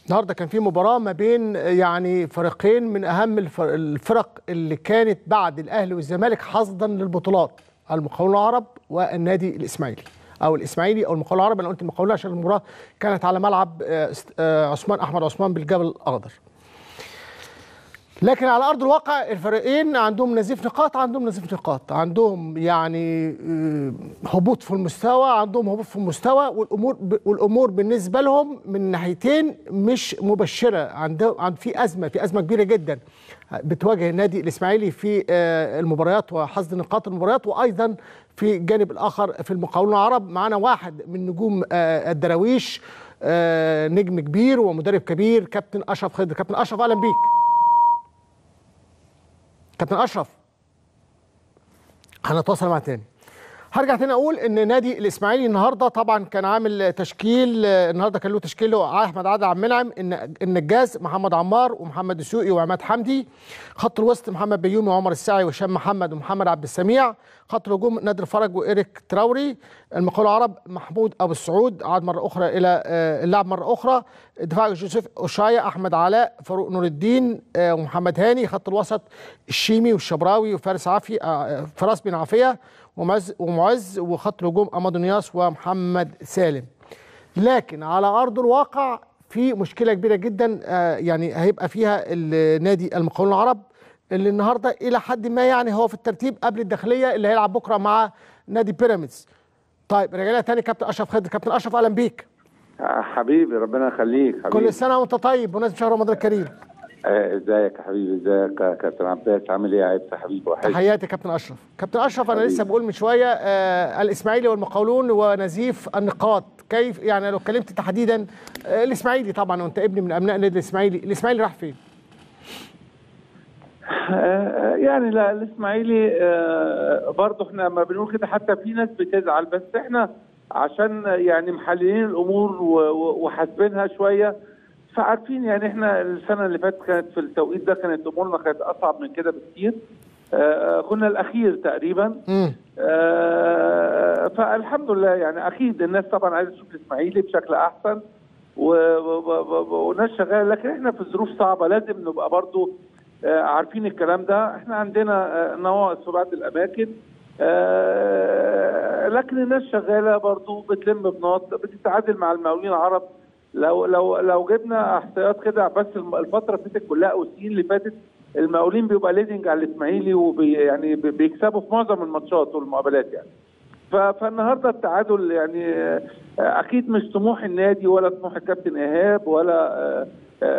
النهارده كان في مباراه ما بين يعني فريقين من اهم الف- الفرق اللي كانت بعد الاهلي والزمالك حصدا للبطولات المقاولون العرب والنادي الاسماعيلي او الاسماعيلي او المقاولون العرب انا قلت المقاولون عشان المباراه كانت على ملعب آه، است- آه، عثمان احمد عثمان بالجبل الاخضر لكن على ارض الواقع الفريقين عندهم نزيف نقاط عندهم نزيف نقاط عندهم يعني آه، هبوط في المستوى عندهم هبوط في المستوى والامور والامور بالنسبه لهم من ناحيتين مش مبشره عندهم عند في ازمه في ازمه كبيره جدا بتواجه النادي الاسماعيلي في آه، المباريات وحصد نقاط المباريات وايضا في الجانب الاخر في المقاولون العرب معانا واحد من نجوم آه، الدراويش آه، نجم كبير ومدرب كبير كابتن اشرف خضر كابتن اشرف اهلا بيك كابتن اشرف هنتواصل معاه تاني هرجع تاني اقول ان نادي الاسماعيلي النهارده طبعا كان عامل تشكيل آه، النهارده كان له تشكيل له احمد عادل عبد المنعم ان النجاز محمد عمار ومحمد دسوقي وعماد حمدي خط الوسط محمد بيومي وعمر الساعي وهشام محمد ومحمد عبد السميع خط الهجوم نادر فرج وايريك تراوري المقاول العرب محمود ابو السعود عاد مره اخرى الى آه، اللعب مره اخرى الدفاع جوزيف اوشايا احمد علاء فاروق نور الدين آه، ومحمد هاني خط الوسط الشيمي والشبراوي وفارس عافي آه، فراس بن عافيه ومعز ومعز وخط الهجوم امادو نياس ومحمد سالم لكن على ارض الواقع في مشكله كبيره جدا آه، يعني هيبقى فيها النادي المقاولون العرب اللي النهارده الى حد ما يعني هو في الترتيب قبل الداخليه اللي هيلعب بكره مع نادي بيراميدز طيب رجعنا تاني كابتن اشرف خضر كابتن اشرف اهلا بيك حبيبي ربنا يخليك حبيبي كل سنه وانت طيب بمناسبه شهر رمضان الكريم آه، ازيك يا حبيبي ازيك يا كابتن عباس عامل ايه يا عيبس يا حبيبي وحش تحياتي كابتن اشرف كابتن اشرف انا لسه بقول من شويه آه الاسماعيلي والمقاولون ونزيف النقاط كيف يعني لو اتكلمت تحديدا آه الاسماعيلي طبعا وانت ابني من ابناء النادي الاسماعيلي الاسماعيلي راح فين آه، يعني لا الاسماعيلي آه، برضه احنا ما بنقول كده حتى في ناس بتزعل بس احنا عشان يعني محللين الامور و- و- وحاسبينها شويه فعارفين يعني احنا السنه اللي فاتت كانت في التوقيت ده كانت امورنا كانت اصعب من كده بكتير آه، كنا الاخير تقريبا امم آه، فالحمد لله يعني اكيد الناس طبعا عايزه تشوف الاسماعيلي بشكل احسن و- و- و- وناس شغاله لكن احنا في ظروف صعبه لازم نبقى برضو آه، عارفين الكلام ده احنا عندنا آه، نواقص في بعض الاماكن آه، لكن الناس شغاله برضو بتلم بنقط بتتعادل مع المقاولين العرب لو لو لو جبنا احصائيات كده بس الم- الفتره اللي فاتت كلها او السنين اللي فاتت المقاولين بيبقى ليدنج على الاسماعيلي وبي يعني بي- بيكسبوا في معظم الماتشات والمقابلات يعني ف- فالنهارده التعادل يعني آه، اكيد مش طموح النادي ولا طموح الكابتن ايهاب ولا آه،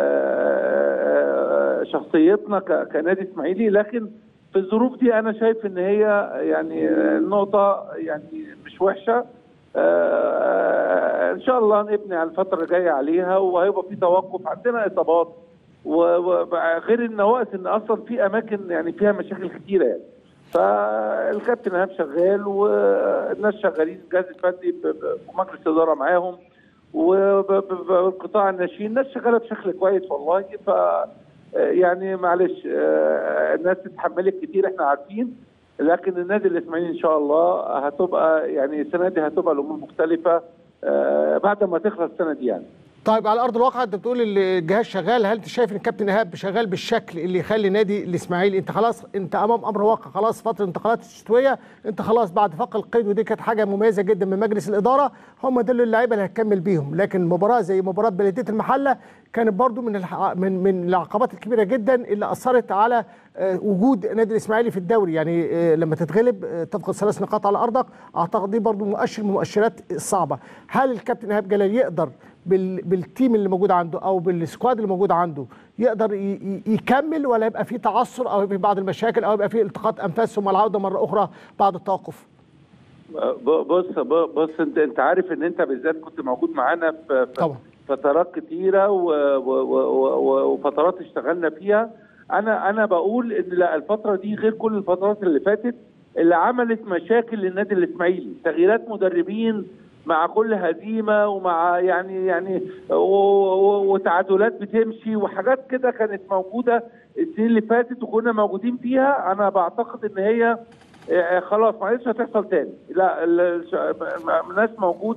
آه، شخصيتنا ك- كنادي اسماعيلي لكن في الظروف دي انا شايف ان هي يعني نقطه يعني مش وحشه آه، ان شاء الله نبني على الفتره الجايه عليها وهيبقى في توقف عندنا اصابات وغير النواقص ان اصلا في اماكن يعني فيها مشاكل كتيره يعني فالكابتن ايهاب شغال والناس شغالين الجهاز الفني ب- ب- ومجلس الاداره معاهم والقطاع الناشئين الناس شغاله بشكل كويس والله ف يعني معلش آه، الناس اتحملت كتير احنا عارفين لكن النادي الاسماعيلي ان شاء الله هتبقى يعني السنه دي هتبقى الامور مختلفه آه، بعد ما تخلص السنه دي يعني طيب على ارض الواقع انت بتقول ال- الجهاز شغال هل انت شايف ان الكابتن ايهاب شغال بالشكل اللي يخلي نادي الاسماعيلي انت خلاص انت امام امر واقع خلاص فتره الانتقالات الشتويه انت خلاص بعد فق القيد ودي كانت حاجه مميزه جدا من مجلس الاداره هم دول اللعيبه اللي هتكمل بيهم لكن مباراه زي مباراه بلديه المحله كانت برضو من الح... من من العقبات الكبيره جدا اللي اثرت على آه، وجود نادي الاسماعيلي في الدوري يعني آه، لما تتغلب آه، تفقد ثلاث نقاط على ارضك اعتقد دي برضو مؤشر من المؤشرات الصعبه هل الكابتن ايهاب جلال يقدر بال... بالتيم اللي موجود عنده او بالسكواد اللي موجود عنده يقدر ي... ي- يكمل ولا يبقى في تعثر او يبقى في بعض المشاكل او يبقى في التقاط انفاس ثم العوده مره اخرى بعد التوقف ب- بص ب- بص انت انت عارف ان انت بالذات كنت موجود معانا في في طبعا فترات كتيره و- و- و- و- وفترات اشتغلنا فيها انا انا بقول ان لا الفتره دي غير كل الفترات اللي فاتت اللي عملت مشاكل للنادي الاسماعيلي تغييرات مدربين مع كل هزيمه ومع يعني يعني و- و- وتعادلات بتمشي وحاجات كده كانت موجوده السنين اللي فاتت وكنا موجودين فيها انا بعتقد ان هي آه، خلاص معلش هتحصل تاني لا ال- الش- الناس موجوده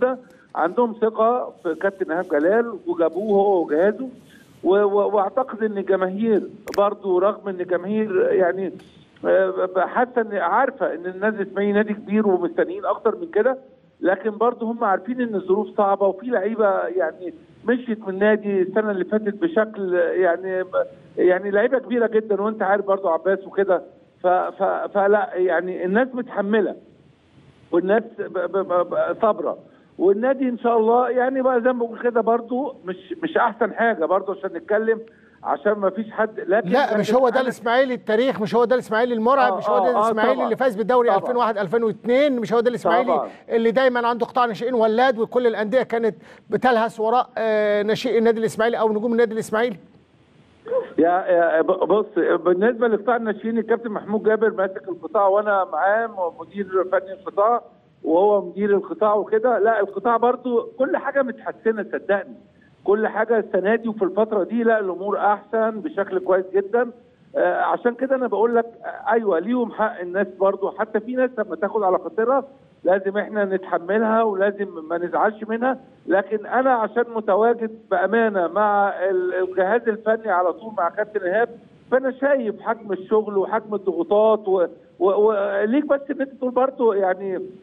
عندهم ثقه في كابتن ايهاب جلال وجابوه هو وجهازه و- و- واعتقد ان الجماهير برضو رغم ان الجماهير يعني آه، حاسه ان عارفه ان النادي الاسماعيلي نادي كبير ومستنيين اكتر من كده لكن برضو هم عارفين ان الظروف صعبه وفي لعيبه يعني مشيت من النادي السنه اللي فاتت بشكل يعني يعني لعيبه كبيره جدا وانت عارف برضو عباس وكده ف- ف- فلا يعني الناس متحمله والناس ب- ب- ب- صابره والنادي ان شاء الله يعني بقى زي ما بقول كده برضو مش مش احسن حاجه برضو عشان نتكلم عشان ما فيش حد لكن لا مش هو ده أنا- الاسماعيلي التاريخ مش هو ده الاسماعيلي المرعب آه، مش هو ده آه، آه، الاسماعيلي طبعاً. اللي فاز بالدوري طبعاً. 2001 2002 مش هو ده الاسماعيلي طبعاً. اللي دايما عنده قطاع ناشئين ولاد وكل الانديه كانت بتلهث وراء آه، ناشئي النادي الاسماعيلي او نجوم النادي الاسماعيلي يا يا ب- بص بالنسبه لقطاع الناشئين الكابتن محمود جابر ماسك القطاع وانا معاه مدير فني القطاع وهو مدير القطاع وكده لا القطاع برضو كل حاجه متحسنه صدقني كل حاجه السنه دي وفي الفتره دي لا الامور احسن بشكل كويس جدا آه عشان كده انا بقول لك آه، ايوه ليهم حق الناس برضو حتى في ناس لما تاخد على خاطرها لازم احنا نتحملها ولازم ما نزعلش منها لكن انا عشان متواجد بامانه مع ال- الجهاز الفني على طول مع كابتن ايهاب فانا شايف حجم الشغل وحجم الضغوطات و- و- وليك بس ان انت تقول برضه يعني آه،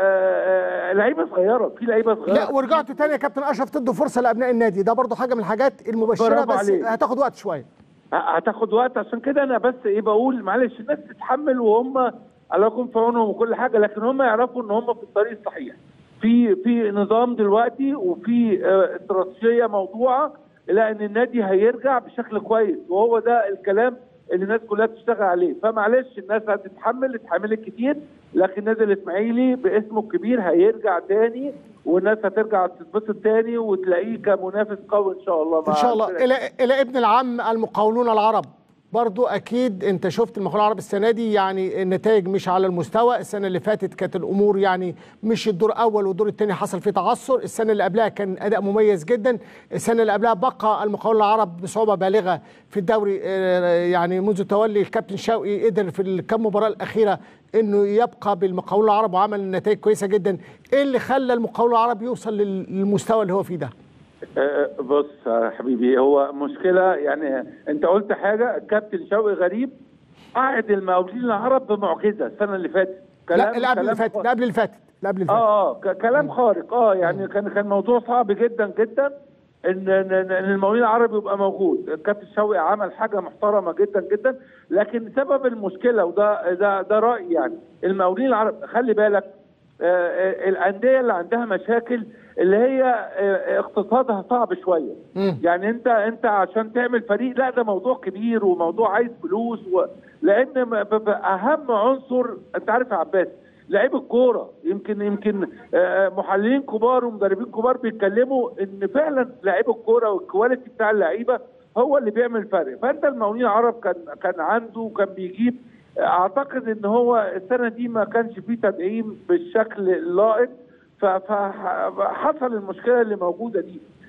آه، لعيبه صغيره في لعيبه صغيره لا ورجعت تاني يا كابتن اشرف تدوا فرصه لابناء النادي ده برضو حاجه من الحاجات المبشره برافو بس عليك. هتاخد وقت شويه هتاخد وقت عشان كده انا بس ايه بقول معلش الناس تتحمل وهم الله يكون في عونهم وكل حاجه لكن هم يعرفوا ان هم في الطريق الصحيح في في نظام دلوقتي وفي آه، استراتيجيه موضوعه الى ان النادي هيرجع بشكل كويس وهو ده الكلام اللي الناس كلها بتشتغل عليه فمعلش الناس هتتحمل اتحملت كتير لكن النادي الاسماعيلي باسمه الكبير هيرجع تاني والناس هترجع تتبسط تاني وتلاقيه كمنافس قوي ان شاء الله ان مع شاء الله الفرق. الى الى ابن العم المقاولون العرب برضو اكيد انت شفت المقاولون العرب السنه دي يعني النتائج مش على المستوى السنه اللي فاتت كانت الامور يعني مش الدور الاول والدور الثاني حصل فيه تعثر السنه اللي قبلها كان اداء مميز جدا السنه اللي قبلها بقى المقاولون العرب بصعوبه بالغه في الدوري آه، يعني منذ تولي الكابتن شوقي قدر في الكام مباراه الاخيره انه يبقى بالمقاولون العرب وعمل نتائج كويسه جدا ايه اللي خلى المقاولون العرب يوصل لل- للمستوى اللي هو فيه ده آه، بص يا حبيبي هو مشكلة يعني انت قلت حاجة الكابتن شوقي غريب قعد المقاولين العرب بمعجزة السنة اللي فاتت لا اللي قبل اللي كلام فاتت خ- اللي قبل اللي فاتت اللي قبل اللي فاتت اه اه ك- كلام خارق اه يعني كان كان موضوع صعب جدا جدا ان ان إن المقاولين العرب يبقى موجود الكابتن شوقي عمل حاجه محترمه جدا جدا لكن سبب المشكله وده ده ده رايي يعني المقاولين العرب خلي بالك آه، آه، الانديه اللي عندها مشاكل اللي هي آه، اقتصادها صعب شويه مم. يعني انت انت عشان تعمل فريق لا ده موضوع كبير وموضوع عايز فلوس و... لان م- ب- ب- اهم عنصر انت عارف يا عباس لعيب الكوره يمكن يمكن آه، محللين كبار ومدربين كبار بيتكلموا ان فعلا لعيب الكوره والكواليتي بتاع اللعيبه هو اللي بيعمل فرق فانت المقاولين العرب كان كان عنده وكان بيجيب اعتقد ان هو السنه دي ما كانش فيه تدعيم بالشكل اللائق ف- فحصل المشكله اللي موجوده دي